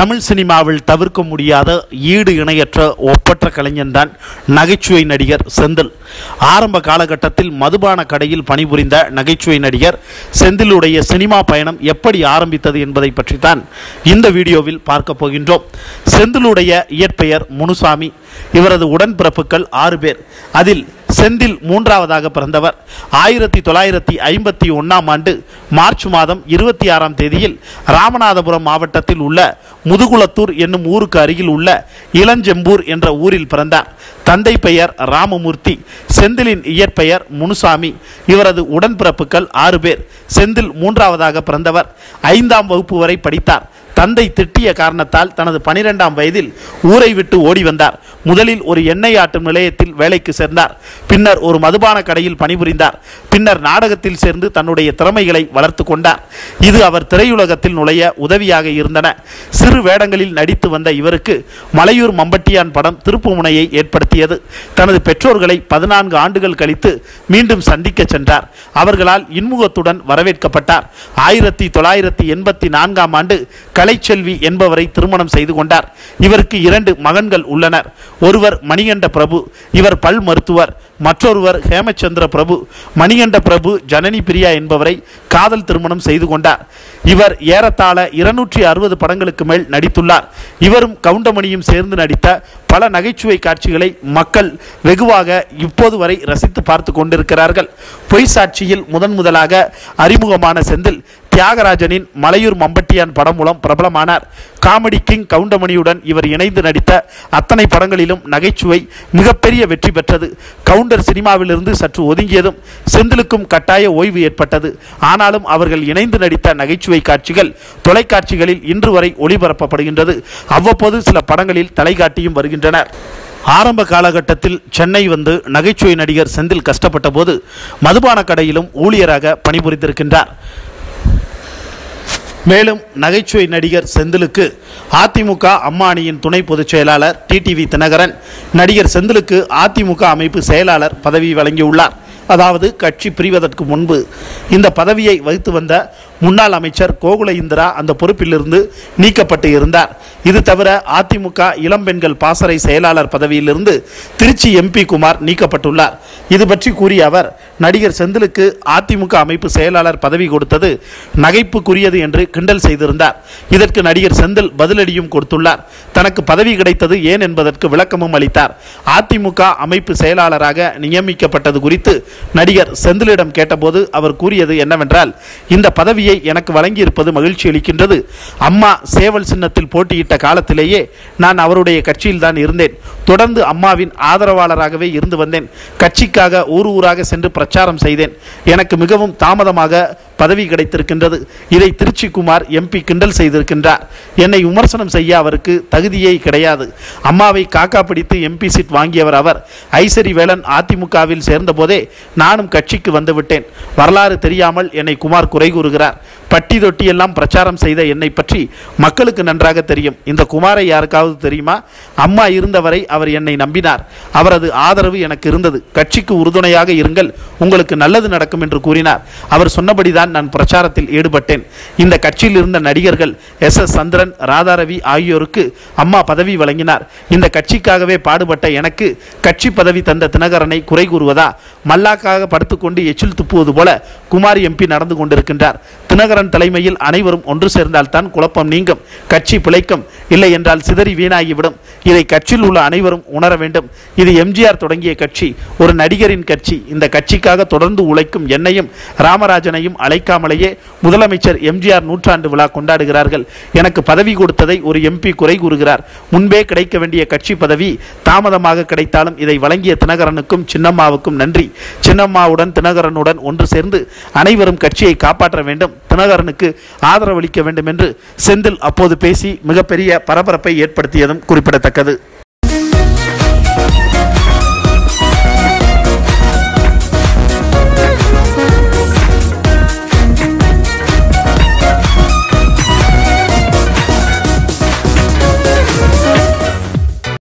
தமிழ் சினிமாவில் தவிர்க்க முடியாத ஈடு இணையற்ற ஒப்பற்ற கலைஞன்தான் நகைச்சுவை நடிகர் செந்தில் ஆரம்ப காலகட்டத்தில் மதுபான கடையில் பணிபுரிந்த நகைச்சுவை நடிகர் செந்திலுடைய சினிமா பயணம் எப்படி ஆரம்பித்தது என்பதை பற்றித்தான் இந்த வீடியோவில் பார்க்க போகின்றோம் செந்திலுடைய இயற்பெயர் முனுசாமி இவரது உடன்பிறப்புகள் ஆறு பேர் அதில் செந்தில் மூன்றாவதாக பிறந்தவர் ஆயிரத்தி தொள்ளாயிரத்தி ஐம்பத்தி ஒன்றாம் ஆண்டு மார்ச் மாதம் இருபத்தி ஆறாம் தேதியில் ராமநாதபுரம் மாவட்டத்தில் உள்ள முதுகுளத்தூர் என்னும் ஊருக்கு அருகில் உள்ள இளஞ்செம்பூர் என்ற ஊரில் பிறந்தார் தந்தை பெயர் ராமமூர்த்தி செந்திலின் இயற்பெயர் முனுசாமி இவரது உடன்பிறப்புகள் ஆறு பேர் செந்தில் மூன்றாவதாக பிறந்தவர் ஐந்தாம் வகுப்பு வரை படித்தார் தந்தை திட்டிய காரணத்தால் தனது பனிரெண்டாம் வயதில் ஊரை விட்டு ஓடி வந்தார் முதலில் ஒரு எண்ணெய் ஆட்டும் நிலையத்தில் வேலைக்கு சேர்ந்தார் பின்னர் ஒரு மதுபான கடையில் பணிபுரிந்தார் பின்னர் நாடகத்தில் சேர்ந்து தன்னுடைய திறமைகளை வளர்த்து கொண்டார் இது அவர் திரையுலகத்தில் நுழைய உதவியாக இருந்தன சிறு வேடங்களில் நடித்து வந்த இவருக்கு மலையூர் மம்பட்டியான் படம் திருப்புமுனையை ஏற்படுத்தியது தனது பெற்றோர்களை பதினான்கு ஆண்டுகள் கழித்து மீண்டும் சந்திக்க சென்றார் அவர்களால் இன்முகத்துடன் வரவேற்கப்பட்டார் ஆயிரத்தி தொள்ளாயிரத்தி எண்பத்தி நான்காம் ஆண்டு கலைச்செல்வி என்பவரை திருமணம் செய்து கொண்டார் இவருக்கு இரண்டு மகன்கள் உள்ளனர் ஒருவர் மணிகண்ட பிரபு இவர் பல் மருத்துவர் மற்றொருவர் ஹேமச்சந்திர பிரபு மணிகண்ட பிரபு ஜனனி பிரியா என்பவரை காதல் திருமணம் செய்து கொண்டார் இவர் ஏறத்தாழ இருநூற்றி அறுபது படங்களுக்கு மேல் நடித்துள்ளார் இவரும் கவுண்டமணியும் சேர்ந்து நடித்த பல நகைச்சுவை காட்சிகளை மக்கள் வெகுவாக இப்போது வரை ரசித்து பார்த்து கொண்டிருக்கிறார்கள் பொய் சாட்சியில் முதன் முதலாக அறிமுகமான செந்தில் தியாகராஜனின் மலையூர் மம்பட்டியான் படம் மூலம் பிரபலமானார் காமெடி கிங் கவுண்டமணியுடன் இவர் இணைந்து நடித்த அத்தனை படங்களிலும் நகைச்சுவை மிகப்பெரிய வெற்றி பெற்றது கவுண்டர் சினிமாவிலிருந்து சற்று ஒதுங்கியதும் செந்திலுக்கும் கட்டாய ஓய்வு ஏற்பட்டது ஆனாலும் அவர்கள் இணைந்து நடித்த நகைச்சுவை காட்சிகள் தொலைக்காட்சிகளில் இன்று வரை ஒளிபரப்பப்படுகின்றது அவ்வப்போது சில படங்களில் தலைகாட்டியும் வருகின்றனர் ஆரம்ப காலகட்டத்தில் சென்னை வந்து நகைச்சுவை நடிகர் செந்தில் கஷ்டப்பட்ட போது மதுபான கடையிலும் ஊழியராக பணிபுரிந்திருக்கின்றார் மேலும் நகைச்சுவை நடிகர் செந்திலுக்கு அதிமுக அம்மானியின் துணை பொதுச் செயலாளர் டிடிவி தினகரன் நடிகர் செந்திலுக்கு அதிமுக அமைப்பு செயலாளர் பதவி வழங்கியுள்ளார் அதாவது கட்சி பிரிவதற்கு முன்பு இந்த பதவியை வகித்து வந்த முன்னாள் அமைச்சர் கோகுல இந்திரா அந்த பொறுப்பிலிருந்து நீக்கப்பட்டு இருந்தார் இது தவிர அதிமுக இளம்பெண்கள் பாசறை செயலாளர் பதவியிலிருந்து திருச்சி எம்பி குமார் நீக்கப்பட்டுள்ளார் இது பற்றி கூறிய அவர் நடிகர் செந்திலுக்கு அதிமுக அமைப்பு செயலாளர் பதவி கொடுத்தது நகைப்புக்குரியது என்று கிண்டல் செய்திருந்தார் இதற்கு நடிகர் செந்தில் பதிலடியும் கொடுத்துள்ளார் தனக்கு பதவி கிடைத்தது ஏன் என்பதற்கு விளக்கமும் அளித்தார் அதிமுக அமைப்பு செயலாளராக நியமிக்கப்பட்டது குறித்து நடிகர் செந்திலிடம் கேட்டபோது அவர் கூறியது என்னவென்றால் இந்த பதவியை எனக்கு வழங்கியிருப்பது மகிழ்ச்சி அளிக்கின்றது அம்மா சேவல் சின்னத்தில் போட்டியிட்ட காலத்திலேயே நான் அவருடைய கட்சியில் தான் இருந்தேன் தொடர்ந்து அம்மாவின் ஆதரவாளராகவே இருந்து வந்தேன் கட்சிக்காக ஊர் ஊராக சென்று பிரச்சாரம் செய்தேன் எனக்கு மிகவும் தாமதமாக பதவி கிடைத்திருக்கின்றது இதை திருச்சி குமார் எம்பி கிண்டல் செய்திருக்கின்றார் என்னை விமர்சனம் செய்ய அவருக்கு தகுதியே கிடையாது அம்மாவை காக்கா பிடித்து எம்பி சீட் வாங்கியவர் அவர் ஐசரி வேலன் அதிமுகவில் சேர்ந்தபோதே நானும் கட்சிக்கு வந்துவிட்டேன் வரலாறு தெரியாமல் என்னை குமார் குறை கூறுகிறார் பட்டி தொட்டி எல்லாம் பிரச்சாரம் செய்த என்னை பற்றி மக்களுக்கு நன்றாக தெரியும் இந்த குமாரை யாருக்காவது தெரியுமா அம்மா இருந்தவரை அவர் என்னை நம்பினார் அவரது ஆதரவு எனக்கு இருந்தது கட்சிக்கு உறுதுணையாக இருங்கள் உங்களுக்கு நல்லது நடக்கும் என்று கூறினார் அவர் சொன்னபடிதான் நான் பிரச்சாரத்தில் ஈடுபட்டேன் இந்த கட்சியில் இருந்த நடிகர்கள் எஸ் எஸ் சந்திரன் ராதாரவி ஆகியோருக்கு அம்மா பதவி வழங்கினார் இந்த கட்சிக்காகவே பாடுபட்ட எனக்கு கட்சி பதவி தந்த தினகரனை குறை கூறுவதா மல்லாக்காக படுத்துக்கொண்டு எச்சில் துப்புவது போல குமார் எம்பி நடந்து கொண்டிருக்கின்றார் தினகரன் தலைமையில் அனைவரும் ஒன்று சேர்ந்தால்தான் குழப்பம் நீங்கும் கட்சி பிழைக்கும் இல்லை என்றால் சிதறி வீணாகிவிடும் இதை கட்சியில் உள்ள அனைவரும் உணர வேண்டும் இது எம்ஜிஆர் தொடங்கிய கட்சி ஒரு நடிகரின் கட்சி இந்த கட்சிக்காக தொடர்ந்து உழைக்கும் என்னையும் ராமராஜனையும் அழைக்காமலேயே முதலமைச்சர் எம்ஜிஆர் நூற்றாண்டு விழா கொண்டாடுகிறார்கள் எனக்கு பதவி கொடுத்ததை ஒரு எம்பி குறை கூறுகிறார் முன்பே கிடைக்க வேண்டிய கட்சி பதவி தாமதமாக கிடைத்தாலும் இதை வழங்கிய தினகரனுக்கும் சின்னம்மாவுக்கும் நன்றி சின்னம்மாவுடன் தினகரனுடன் ஒன்று சேர்ந்து அனைவரும் கட்சியை காப்பாற்ற வேண்டும் தினகரனுக்கு ஆதரவளிக்க வேண்டும் என்று செந்தில் அப்போது பேசி மிகப்பெரிய பரபரப்பை ஏற்படுத்தியதும் குறிப்பிடத்தக்கது